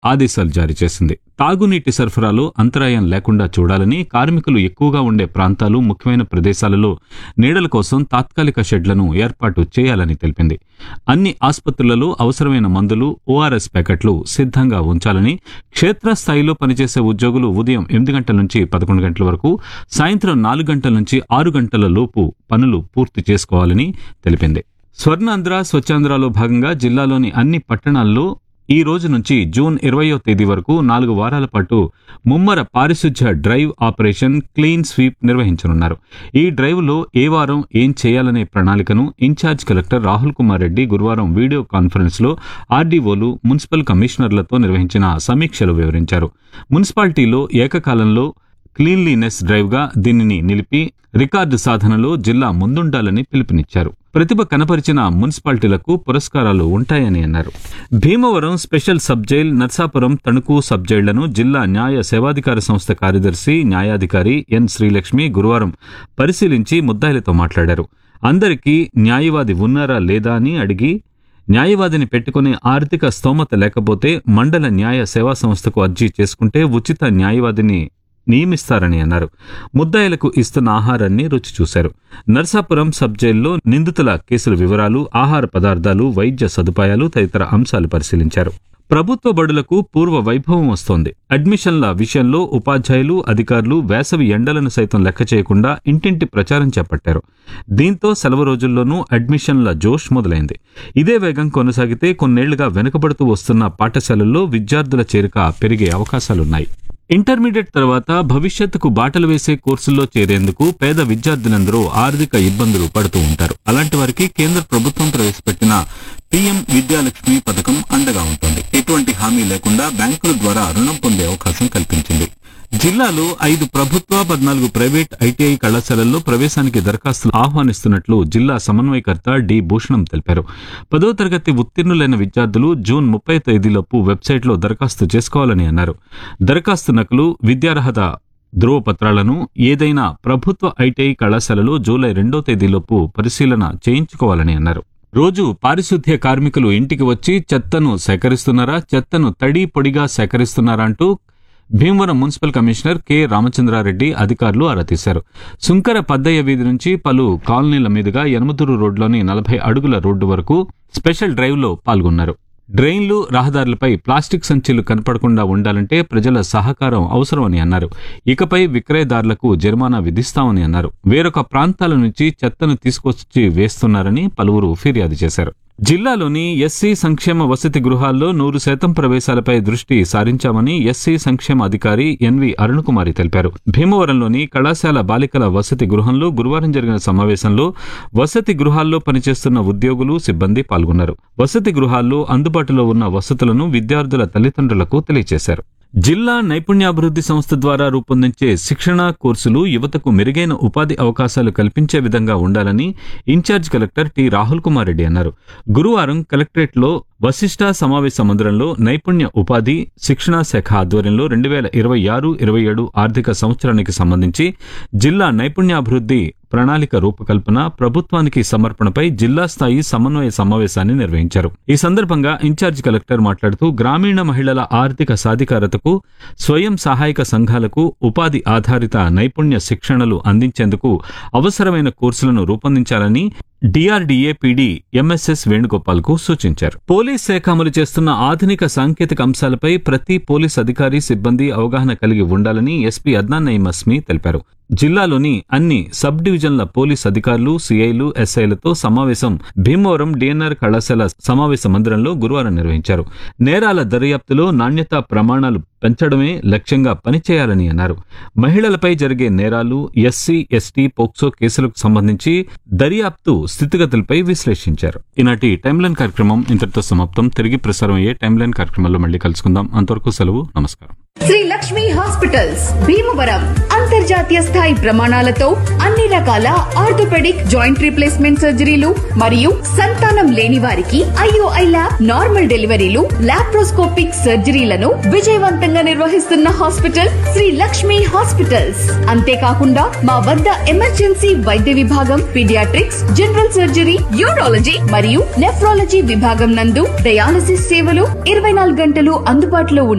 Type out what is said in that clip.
ఆదేశాలు జారీ చేసింది తాగునీటి సరఫరాలో అంతరాయం లేకుండా చూడాలని కార్మికులు ఎక్కువగా ఉండే ప్రాంతాలు ముఖ్యమైన ప్రదేశాలలో నీడల కోసం తాత్కాలిక షెడ్లను ఏర్పాటు చేయాలని తెలిపింది అన్ని ఆసుపత్రులలో అవసరమైన మందులు ఓఆర్ఎస్ ప్యాకెట్లు సిద్ధంగా ఉంచాలని క్షేత్రస్థాయిలో పనిచేసే ఉద్యోగులు ఉదయం ఎనిమిది గంటల నుంచి పదకొండు గంటల వరకు సాయంత్రం నాలుగు గంటల నుంచి ఆరు గంటల లోపు పనులు పూర్తి చేసుకోవాలని తెలిపింది స్వర్ణాంధ్ర స్వచ్ఛాంధ్రలో భాగంగా జిల్లాలోని అన్ని పట్టణాల్లో ఈ రోజు నుంచి జూన్ ఇరవయో తేదీ వరకు నాలుగు వారాల పాటు ముమ్మర పారిశుధ్య డ్రైవ్ ఆపరేషన్ క్లీన్ స్వీప్ నిర్వహించనున్నారు ఈ డ్రైవ్లో ఏ వారం ఏం చేయాలనే ప్రణాళికను ఇన్ఛార్జ్ కలెక్టర్ రాహుల్ కుమార్ రెడ్డి గురువారం వీడియో కాన్ఫరెన్స్లో ఆర్డీఓలు మున్సిపల్ కమిషనర్లతో నిర్వహించిన సమీక్షలు వివరించారు మున్సిపాలిటీలో ఏకకాలంలో క్లీన్లీనెస్ డ్రైవ్గా దీనిని నిలిపి రికార్డు సాధనలో జిల్లా ముందుండాలని పిలుపునిచ్చారు ప్రతిభ కనపరిచిన మున్సిపాలిటీలకు పురస్కారాలు ఉంటాయని అన్నారు Bhimavaram special sub jail Narsapuram Tanuku sub జైళ్లను జిల్లా న్యాయ సేవాధికార సంస్థ కార్యదర్శి న్యాయాధికారి ఎన్ శ్రీలక్ష్మి గురువారం పరిశీలించి ముద్దాయిలతో మాట్లాడారు అందరికీ న్యాయవాది ఉన్నారా లేదా అని అడిగి న్యాయవాదిని పెట్టుకునే ఆర్థిక స్తోమత లేకపోతే మండల న్యాయ సేవా సంస్థకు అర్జీ చేసుకుంటే ఉచిత న్యాయవాదిని నియమిస్తారని అన్నారు ముద్దాయిలకు ఇస్తున్న ఆహారాన్ని రుచి చూశారు నర్సాపురం సబ్ జైల్లో నిందితుల కేసుల వివరాలు ఆహార పదార్థాలు వైద్య సదుపాయాలు తదితర అంశాలు పరిశీలించారు ప్రభుత్వ బడులకు పూర్వ వైభవం వస్తోంది అడ్మిషన్ల విషయంలో ఉపాధ్యాయులు అధికారులు వేసవి ఎండలను సైతం లెక్క చేయకుండా ఇంటింటి ప్రచారం చేపట్టారు దీంతో సెలవు రోజుల్లోనూ అడ్మిషన్ల జోష్ మొదలైంది ఇదే వేగం కొనసాగితే కొన్నేళ్లుగా వెనుకబడుతూ వస్తున్న పాఠశాలల్లో విద్యార్థుల చేరిక పెరిగే అవకాశాలున్నాయి ఇంటర్మీడియట్ తర్వాత భవిష్యత్తుకు బాటలు వేసే కోర్సుల్లో చేరేందుకు పేద విద్యార్థులందరూ ఆర్థిక ఇబ్బందులు పడుతూ ఉంటారు అలాంటి వారికి కేంద్ర ప్రభుత్వం ప్రవేశపెట్టిన పీఎం విద్యాలక్ష్మి పథకం అండగా ఉంటుంది ఎటువంటి హామీ లేకుండా బ్యాంకుల ద్వారా రుణం పొందే అవకాశం కల్పించింది జిల్లాలో ఐదు ప్రభుత్వ పద్నాలుగు ప్రైవేట్ ఐటీఐ కళాశాలల్లో ప్రవేశానికి దరఖాస్తులు ఆహ్వానిస్తున్నట్లు జిల్లా సమన్వయకర్త డి భూషణం తెలిపారు పదో తరగతి ఉత్తీర్ణులైన విద్యార్థులు జూన్ ముప్పై తేదీలోపు వెబ్సైట్లో దరఖాస్తు చేసుకోవాలని అన్నారు దరఖాస్తు నకలు విద్యార్హత ధృవపత్రాలను ఏదైనా ప్రభుత్వ ఐటీఐ కళాశాలలో జూలై రెండో తేదీలోపు పరిశీలన చేయించుకోవాలని అన్నారు రోజు పారిశుద్ధ్య కార్మికులు ఇంటికి వచ్చి చెత్తను సేకరిస్తున్నారా చెత్తను తడి పొడిగా సేకరిస్తున్నారా అంటూ Bhimavaram municipal commissioner K Ramachandra Reddy అధికారులు ఆరా తీశారు సుంకర పద్దయ్య వీధి నుంచి పలు కాలనీల మీదుగా యనమతూరు రోడ్లోని నలభై అడుగుల రోడ్డు వరకు స్పెషల్ డ్రైవ్లో పాల్గొన్నారు డ్రైన్లు రహదారులపై ప్లాస్టిక్ సంచులు కనపడకుండా ఉండాలంటే ప్రజల సహకారం అవసరమని అన్నారు ఇకపై విక్రయదారులకు జరిమానా విధిస్తామని అన్నారు వేరొక ప్రాంతాల నుంచి చెత్తను తీసుకొచ్చి వేస్తున్నారని పలువురు ఫిర్యాదు చేశారు జిల్లాలోని ఎస్సీ సంక్షేమ వసతి గృహాల్లో నూరు శాతం ప్రవేశాలపై దృష్టి సారించామని ఎస్సీ సంక్షేమ అధికారి ఎన్వి అరుణకుమారి తెలిపారు భీమవరంలోని కళాశాల బాలికల వసతి గృహంలో గురువారం జరిగిన సమావేశంలో వసతి గృహాల్లో పనిచేస్తున్న ఉద్యోగులు సిబ్బంది పాల్గొన్నారు వసతి గృహాల్లో అందుబాటులో ఉన్న వసతులను విద్యార్థుల తల్లిదండ్రులకు తెలియజేశారు జిల్లా నైపుణ్యాభివృద్ధి సంస్థ ద్వారా రూపొందించే శిక్షణా కోర్సులు యువతకు మెరుగైన ఉపాధి అవకాశాలు కల్పించే విధంగా ఉండాలని in charge collector T Rahul Kumar Reddy అన్నారు గురువారం కలెక్టరేట్లో వశిష్ట సమావేశ మందిరంలో నైపుణ్య ఉపాధి శిక్షణా శాఖ ఆధ్వర్యంలో రెండు వేల ఇరవై ఆరు ఇరవై ఏడు ఆర్థిక సంవత్సరానికి సంబంధించి జిల్లా నైపుణ్యాభివృద్ధి ప్రణాళిక రూపకల్పన ప్రభుత్వానికి సమర్పణపై జిల్లా స్థాయి సమన్వయ సమావేశాన్ని నిర్వహించారు ఈ సందర్భంగా ఇన్ఛార్జ్ కలెక్టర్ మాట్లాడుతూ గ్రామీణ మహిళల ఆర్థిక సాధికారతకు స్వయం సహాయక సంఘాలకు ఉపాధి ఆధారిత నైపుణ్య శిక్షణలు అందించేందుకు అవసరమైన కోర్సులను రూపొందించాలని డిఆర్డీఏ పీడీ ఎంఎస్ఎస్ వేణుగోపాల్ కు సూచించారు పోలీస్ శాఖ అమలు చేస్తున్న ఆధునిక సాంకేతిక అంశాలపై ప్రతి పోలీస్ అధికారి సిబ్బంది అవగాహన కలిగి ఉండాలని ఎస్పీ అద్నాన్ నయీం అస్మి తెలిపారు జిల్లాలోని అన్ని సబ్ డివిజన్ల పోలీస్ అధికారులు సిఐలు ఎస్ఐలతో సమావేశం భీమవరం డిఎన్ఆర్ కళాశాల సమావేశ మందిరంలో గురువారం నిర్వహించారు నేరాల దర్యాప్తులో నాణ్యతా ప్రమాణాలు పెంచడమే లక్ష్యంగా పనిచేయాలని అన్నారు మహిళలపై జరిగే నేరాలు ఎస్సీ ఎస్టీ పోక్సో కేసులకు సంబంధించి దర్యాప్తు స్థితిగతులపై విశ్లేషించారు ఈనాటి టైమ్లైన్ కార్యక్రమం ఇంతటితో సమాప్తం తిరిగి ప్రసారం అయ్యే టైమ్లైన్ కార్యక్రమంలో మళ్ళీ కలుసుకుందాం అంతవరకు సెలవు నమస్కారం శ్రీ లక్ష్మి హాస్పిటల్స్ భీమవరం అంతర్జాతీయ స్థాయి ప్రమాణాలతో అన్ని రకాల ఆర్థోపెడిక్ జాయింట్ రీప్లేస్మెంట్ సర్జరీలు మరియు సంతానం లేని వారికి IOI lab normal deliveries laparoscopic సర్జరీలను విజయవంతంగా నిర్వహిస్తున్న హాస్పిటల్ శ్రీ లక్ష్మి హాస్పిటల్స్ అంతేకాకుండా మా వద్ద ఎమర్జెన్సీ వైద్య విభాగం పీడియాట్రిక్స్ జనరల్ సర్జరీ యూరాలజీ మరియు నెఫ్రాలజీ విభాగం నందు డయాలసిస్ సేవలు ఇరవై నాలుగు గంటలు అందుబాటులో